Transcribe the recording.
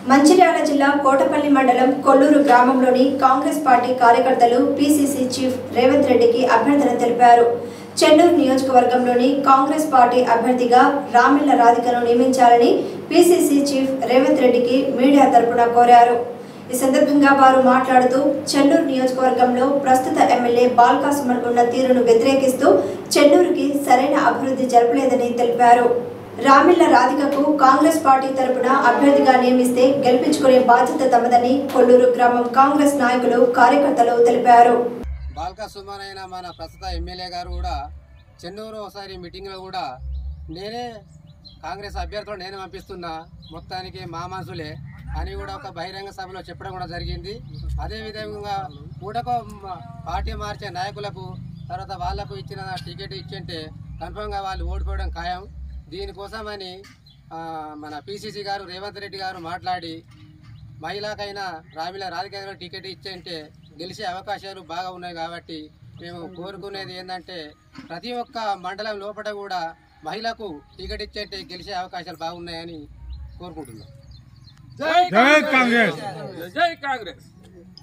మంచిర్యాల జిల్లా కోటపల్లి మండలం కొల్లూరు గ్రామంలోని కాంగ్రెస్ పార్టీ కార్యకర్తలు పిసిసి చీఫ్ రేవంత్ రెడ్డికి అభ్యర్థన తెలిపారు చెన్నూరు నియోజకవర్గంలోని కాంగ్రెస్ పార్టీ అభ్యర్థిగా రామిళ్ల రాధికను నియమించాలని పిసిసి చీఫ్ రేవంత్ రెడ్డికి మీడియా తరపున కోరారు ఈ సందర్భంగా వారు మాట్లాడుతూ చెన్నూరు నియోజకవర్గంలో ప్రస్తుత ఎమ్మెల్యే బాల్కా సుమన్ ఉన్న తీరును వ్యతిరేకిస్తూ చెన్నూరుకి సరైన అభివృద్ధి జరపలేదని తెలిపారు రామిళ్ల రాధికకు కాంగ్రెస్ పార్టీ తరపున అభ్యర్థిగా నియమిస్తే గెలిపించుకునే బాధ్యత తమదని కొల్లూరు గ్రామం కాంగ్రెస్ నాయకులు కార్యకర్తలు తెలిపారు బాల్కా సుమన్ అయిన మన ప్రస్తుత ఎమ్మెల్యే గారు కూడా చెన్నూరు ఒకసారి మీటింగ్లో కూడా నేనే కాంగ్రెస్ అభ్యర్థులు నేనే పంపిస్తున్నా మొత్తానికి మా మనసులే అని కూడా ఒక బహిరంగ సభలో చెప్పడం కూడా జరిగింది అదేవిధంగా కూడకు మ- పార్టీ మార్చే నాయకులకు తర్వాత వాళ్లకు ఇచ్చిన టికెట్ ఇచ్చింటే కన్ఫర్మ్గా వాళ్ళు ఓడిపోవడం ఖాయం దీనికోసమని ఆ, మన పిసిసి గారు రేవంత్ రెడ్డి గారు మాట్లాడి మహిళకైనా రామిల రాజకీయ టికెట్ ఇచ్చేంటే గెలిచే అవకాశాలు బాగా ఉన్నాయి కాబట్టి మేము కోరుకునేది ఏంటంటే ప్రతి ఒక్క మండలం లోపల కూడా మహిళకు టికెట్ ఇచ్చేంటే గెలిచే అవకాశాలు బాగున్నాయని కోరుకుంటున్నాం జై కాంగ్రెస్ జై కాంగ్రెస్